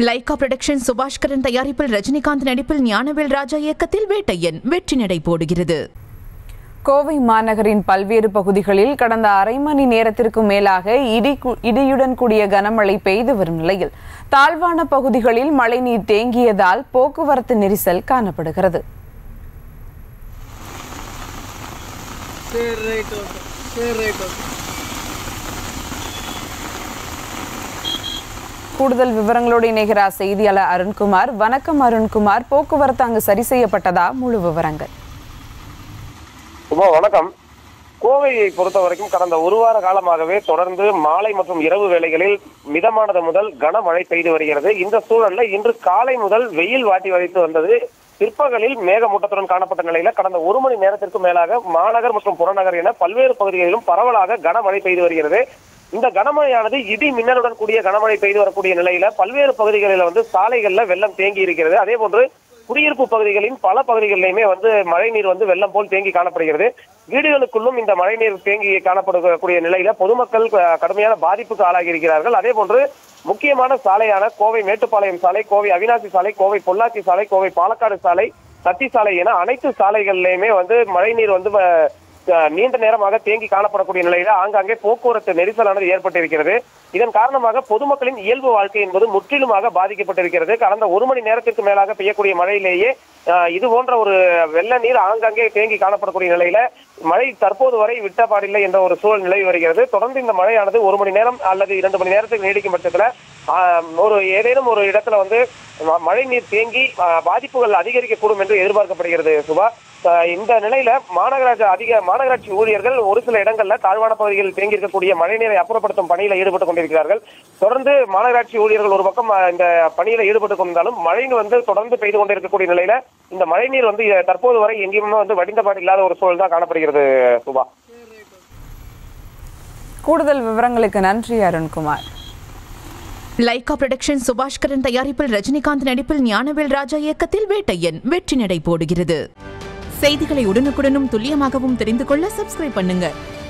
Lyca production Subaskaran தயாரிப்பில் ரஜினிகாந்த் நடிப்பில் ஞானவேல் ராஜா இயக்கத்தில் வேட்டையன் வெற்றி நடை போடுகிறது கோவை மாநகரின் பல்வேறு பகுதிகளில் கடந்த அரை மணி நேரத்திற்கும் மேலாக இடி கு- இடியுடன் கூடிய கனமழை பெய்து வரும் நிலையில் தாழ்வான பகுதிகளில் மழைநீர் தேங்கியதால் போக்குவரத்து நெரிசல் காணப்படுகிறது சரி ரைட் ஓகே சரி ரைட் ஓகே கூடுதல் விவரங்களோடு இணைகிறார் செய்தியாளர் அருண்குமார் வணக்கம் அருண்குமார் போக்குவரத்து அங்கு சரி செய்யப்பட்டதா முழு விவரங்கள் சுபா வணக்கம் கோவையை பொறுத்த வரைக்கும் கடந்த ஒரு வார காலமாகவே தொடர்ந்து மாலை மற்றும் இரவு வேளைகளில் மிதமானது முதல் கனமழை பெய்து வருகிறது இந்த சூழல்ல இன்று காலை முதல் வெயில் வாட்டி வதைத்து வந்தது பிற்பகலில் மேகமூட்டத்துடன் காணப்பட்ட நிலையில கடந்த ஒரு மணி நேரத்திற்கு மேலாக மாநகர் மற்றும் புறநகர் என பல்வேறு பகுதிகளிலும் பரவலாக கனமழை பெய்து வருகிறது இந்த கனமழையானது இடி மின்னலுடன் கூடிய கனமழை பெய்து வரக்கூடிய நிலையில பல்வேறு பகுதிகளில் வந்து சாலைகள்ல வெள்ளம் தேங்கி இருக்கிறது அதே போன்று குடியிருப்பு பகுதிகளின் பல பகுதிகளிலுமே வந்து மழை நீர் வந்து வெள்ளம் போல் தேங்கி காணப்படுகிறது வீடுகளுக்குள்ளும் இந்த மழை நீர் தேங்கி காணப்படக்கூடிய நிலையில பொதுமக்கள் அஹ், கடுமையான பாதிப்புக்கு ஆளாகி இருக்கிறார்கள் அதே போன்று முக்கியமான சாலையான கோவை மேட்டுப்பாளையம் சாலை கோவை அவினாசி சாலை கோவை பொள்ளாச்சி சாலை கோவை பாலக்காடு சாலை சத்தி சாலை என அனைத்து சாலைகளிலுமே வந்து மழை நீர் வந்து அஹ், அஹ், நீண்ட நேரமாக தேங்கி காணப்படக்கூடிய நிலையில ஆங்காங்கே போக்குவரத்து நெரிசலானது ஏற்பட்டிருக்கிறது இதன் காரணமாக பொதுமக்களின் இயல்பு வாழ்க்கை என்பது முற்றிலுமாக பாதிக்கப்பட்டிருக்கிறது கடந்த ஒரு மணி நேரத்திற்கு மேலாக பெய்யக்கூடிய மழையிலேயே அஹ், இது போன்ற ஒரு வெள்ள நீர் ஆங்காங்கே தேங்கி காணப்படக்கூடிய நிலையில மழை தற்போது வரை விட்டபாடில்லை என்ற ஒரு சூழல் நிலவி வருகிறது தொடர்ந்து இந்த மழையானது ஒரு மணி நேரம் அல்லது இரண்டு மணி நேரத்துக்கு நீடிக்கும் பட்சத்துல ஆஹ், ஒரு ஏதேனும் ஒரு இடத்துல வந்து ம- மழை நீர் தேங்கி ஆஹ், பாதிப்புகள் அதிகரிக்கக்கூடும் என்று எதிர்பார்க்கப்படுகிறது சுபா ஆஹ், இந்த நிலையில மாநகராட்சி அதிக மாநகராட்சி ஊழியர்கள் ஒரு சில இடங்கள்ல தாழ்வான பகுதிகளில் தேங்கி இருக்கக்கூடிய மழைநீரை அப்புறப்படுத்தும் பணியில ஈடுபட்டு கொண்டிருக்கிறார்கள் தொடர்ந்து மாநகராட்சி ஊழியர்கள் ஒரு பக்கம் ஆஹ், இந்த பணியில ஈடுபட்டு கொண்டிருந்தாலும் மழை வந்து தொடர்ந்து பெய்து கொண்டிருக்கக்கூடிய நிலையில இந்த மழைநீர் வந்து அஹ், தற்போது வரை எங்கேயுமே வந்து வடிந்தபாடு இல்லாத ஒரு சூழல் தான் காணப்படுகிறது சுபா கூடுதல் விவரங்களுக்கு நன்றி அருண்குமார் லைகா புரொடக்ஷன் சுபாஷ்கரன் தயாரிப்பில் ரஜினிகாந்த் நடிப்பில் ஞானவேல் ராஜா இயக்கத்தில் வேட்டையன் வெற்றி நடை போடுகிறது செய்திகளை உடனுக்குடனும் துல்லியமாகவும் தெரிந்து கொள்ள சப்ஸ்கிரைப் பண்ணுங்க